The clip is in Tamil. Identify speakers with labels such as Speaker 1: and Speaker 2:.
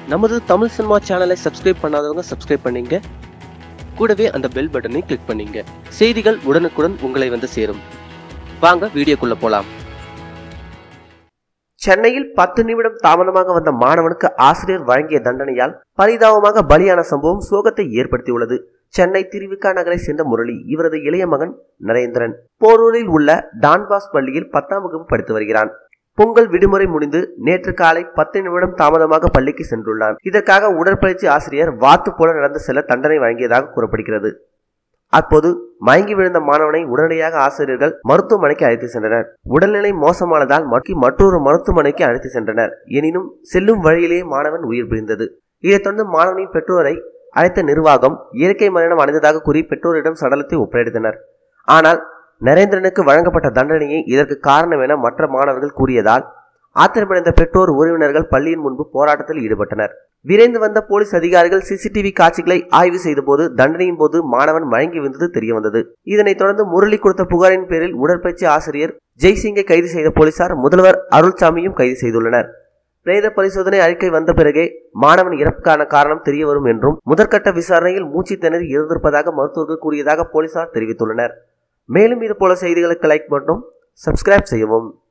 Speaker 1: நமது தமிழ் சினிமா சேனலை சப்ஸ்கிரைப் பண்ணாதவங்க சப்ஸ்கிரைப் பண்ணீங்க கூடவே அந்த பெல் பட்டனை கிளிக் பண்ணீங்க செய்திகள் உடனுக்குடன் உங்களை வந்து சேரும் வாங்க வீடியோக்குள்ள போலாம்
Speaker 2: சென்னையில் பத்து நிமிடம் தாமதமாக வந்த மாணவனுக்கு ஆசிரியர் வழங்கிய தண்டனையால் பரிதாபமாக பலியான சம்பவம் சோகத்தை ஏற்படுத்தியுள்ளது சென்னை திருவிக்கா நகரை சேர்ந்த முரளி இவரது இளைய மகன் நரேந்திரன் போரூரில் உள்ள டான்பாஸ் பள்ளியில் பத்தாம் வகுப்பு படித்து வருகிறான் பொங்கல் விடுமுறை முடிந்து நேற்று காலை பத்து நிமிடம் தாமதமாக பள்ளிக்கு சென்றுள்ளான் இதற்காக உடற்பயிற்சி ஆசிரியர் வாத்து போல நடந்து செல்ல தண்டனை வழங்கியதாக கூறப்படுகிறது அப்போது மயங்கி விழுந்த மாணவனை உடனடியாக ஆசிரியர்கள் மருத்துவமனைக்கு அழைத்து சென்றனர் உடல்நிலை மோசமானதால் மக்கி மற்றொரு மருத்துவமனைக்கு அழைத்து சென்றனர் எனினும் செல்லும் வழியிலேயே மாணவன் உயிர் பிரிந்தது இதைத் தொடர்ந்து மாணவனின் பெற்றோரை அழைத்த நிர்வாகம் இயற்கை மரணம் அடைந்ததாக கூறி பெற்றோரிடம் சடலத்தை ஒப்படைத்தனர் ஆனால் நரேந்திரனுக்கு வழங்கப்பட்ட தண்டனையை இதற்கு காரணம் என மற்ற மாணவர்கள் கூறியதால் ஆத்திரமடைந்த பெற்றோர் உறவினர்கள் பள்ளியின் முன்பு போராட்டத்தில் ஈடுபட்டனர் விரைந்து வந்த போலீஸ் அதிகாரிகள் சிசிடிவி காட்சிகளை ஆய்வு செய்தபோது தண்டனையின் போது மாணவன் மயங்கி விழுந்தது தெரியவந்தது இதனைத் தொடர்ந்து முரளி கொடுத்த புகாரின் பேரில் உடற்பயிற்சி ஆசிரியர் ஜெய்சிங்கை கைது செய்த போலீசார் முதல்வர் அருள்சாமியும் கைது செய்துள்ளனர் பிரேத பரிசோதனை அறிக்கை வந்த பிறகே மாணவன் இறப்புக்கான காரணம் தெரிய வரும் என்றும் முதற்கட்ட விசாரணையில் மூச்சு திணறி இருந்திருப்பதாக மருத்துவர்கள் கூறியதாக போலீசார் தெரிவித்துள்ளனர் மேலும் இது போல செய்திகளுக்கு லைக் மற்றும் சப்ஸ்கிரைப் செய்யவும்